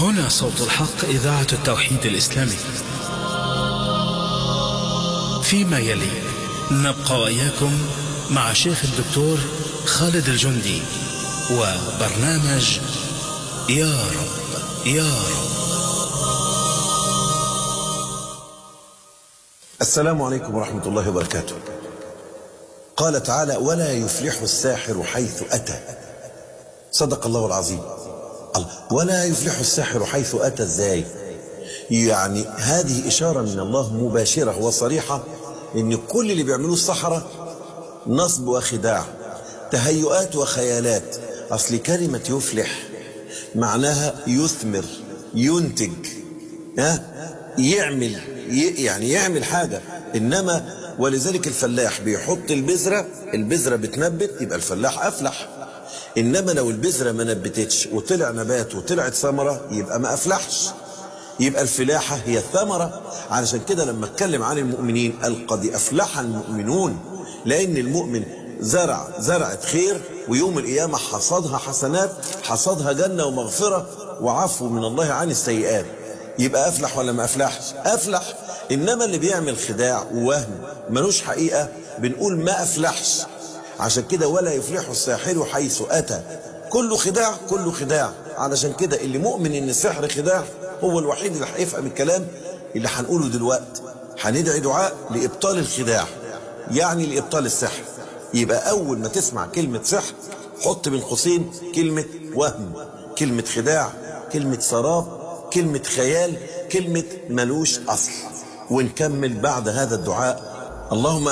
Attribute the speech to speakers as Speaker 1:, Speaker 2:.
Speaker 1: هنا صوت الحق إذاعة التوحيد الإسلامي فيما يلي نبقى وإياكم مع شيخ الدكتور خالد الجندي وبرنامج يا رب يا رب
Speaker 2: السلام عليكم ورحمة الله وبركاته قال تعالى ولا يفلح الساحر حيث أتى صدق الله العظيم الله ولا يفلح الساحر حيث أتى ازاي يعني هذه إشارة من الله مباشرة وصريحة إن كل اللي بيعملوه السحرة نصب وخداع تهيؤات وخيالات أصل كلمة يفلح معناها يثمر ينتج ها يعمل يعني يعمل حاجة إنما ولذلك الفلاح بيحط البذرة البذرة بتنبت يبقى الفلاح أفلح إنما لو البذرة ما نبتتش وطلع نبات وطلعت ثمرة يبقى ما أفلحش يبقى الفلاحة هي الثمرة علشان كده لما اتكلم عن المؤمنين قال قد أفلح المؤمنون لأن المؤمن زرع زرعة خير ويوم القيامة حصدها حسنات حصدها جنة ومغفرة وعفو من الله عن السيئات يبقى أفلح ولا ما أفلحش أفلح إنما اللي بيعمل خداع ووهم ملوش حقيقة بنقول ما أفلحش عشان كده ولا يفلح الساحر حيث أتى كله خداع كله خداع علشان كده اللي مؤمن إن السحر خداع هو الوحيد اللي هيفهم الكلام اللي هنقوله دلوقتي هندعي دعاء لإبطال الخداع يعني لإبطال السحر يبقى أول ما تسمع كلمة سحر حط بين قوسين كلمة وهم كلمة خداع كلمة سراب كلمة خيال كلمة ملوش أصل ونكمل بعد هذا الدعاء اللهم